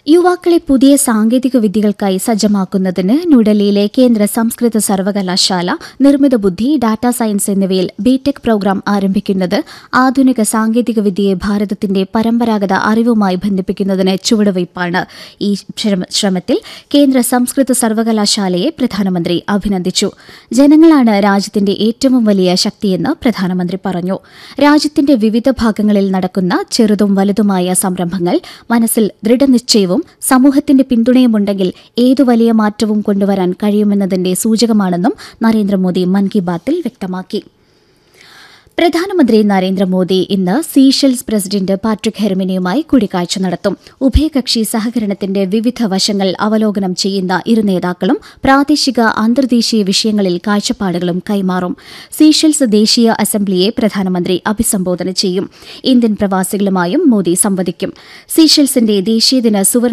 യുവാക്കളെ പുതിയ സാങ്കേതിക വിദ്യകൾക്കായി സജ്ജമാക്കുന്നതിന് ന്യൂഡൽഹിയിലെ കേന്ദ്ര സംസ്കൃത സർവകലാശാല നിർമ്മിത ബുദ്ധി ഡാറ്റാ സയൻസ് എന്നിവയിൽ ബിടെക് പ്രോഗ്രാം ആരംഭിക്കുന്നത് ആധുനിക സാങ്കേതിക വിദ്യയെ ഭാരതത്തിന്റെ പരമ്പരാഗത അറിവുമായി ബന്ധിപ്പിക്കുന്നതിന് ചുവടുവയ്പ്പാണ് ഈ ശ്രമ- ശ്രമത്തിൽ കേന്ദ്ര സംസ്കൃത സർവകലാശാലയെ പ്രധാനമന്ത്രി അഭിനന്ദിച്ചു ജനങ്ങളാണ് രാജ്യത്തിന്റെ ഏറ്റവും വലിയ ശക്തിയെന്ന് പ്രധാനമന്ത്രി പറഞ്ഞു രാജ്യത്തിന്റെ വിവിധ ഭാഗങ്ങളിൽ നടക്കുന്ന ചെറുതും വലുതുമായ സംരംഭങ്ങൾ മനസ്സിൽ ദൃഢനിശ്ചയവും സമൂഹത്തിന്റെ പിന്തുണയുമുണ്ടെങ്കിൽ ഏതു വലിയ മാറ്റവും കൊണ്ടുവരാൻ കഴിയുമെന്നതിന്റെ സൂചകമാണെന്നും നരേന്ദ്രമോദി മൻ കി ബാത്തിൽ വ്യക്തമാക്കി പ്രധാനമന്ത്രി നരേന്ദ്രമോദി ഇന്ന് സീഷെൽസ് പ്രസിഡന്റ് പാട്രിക് ഹെർമിനിയുമായി കൂടിക്കാഴ്ച നടത്തും ഉഭയകക്ഷി സഹകരണത്തിന്റെ വിവിധ വശങ്ങൾ അവലോകനം ചെയ്യുന്ന ഇരു നേതാക്കളും പ്രാദേശിക അന്തർദേശീയ വിഷയങ്ങളിൽ കാഴ്ചപ്പാടുകളും കൈമാറും സീഷെൽസ് ദേശീയ അസംബ്ലിയെ പ്രധാനമന്ത്രി അഭിസംബോധന ചെയ്യും ഇന്ത്യൻ പ്രവാസികളുമായും മോദി സംവദിക്കും സീഷെൽസിന്റെ ദേശീയദിന സുവർണ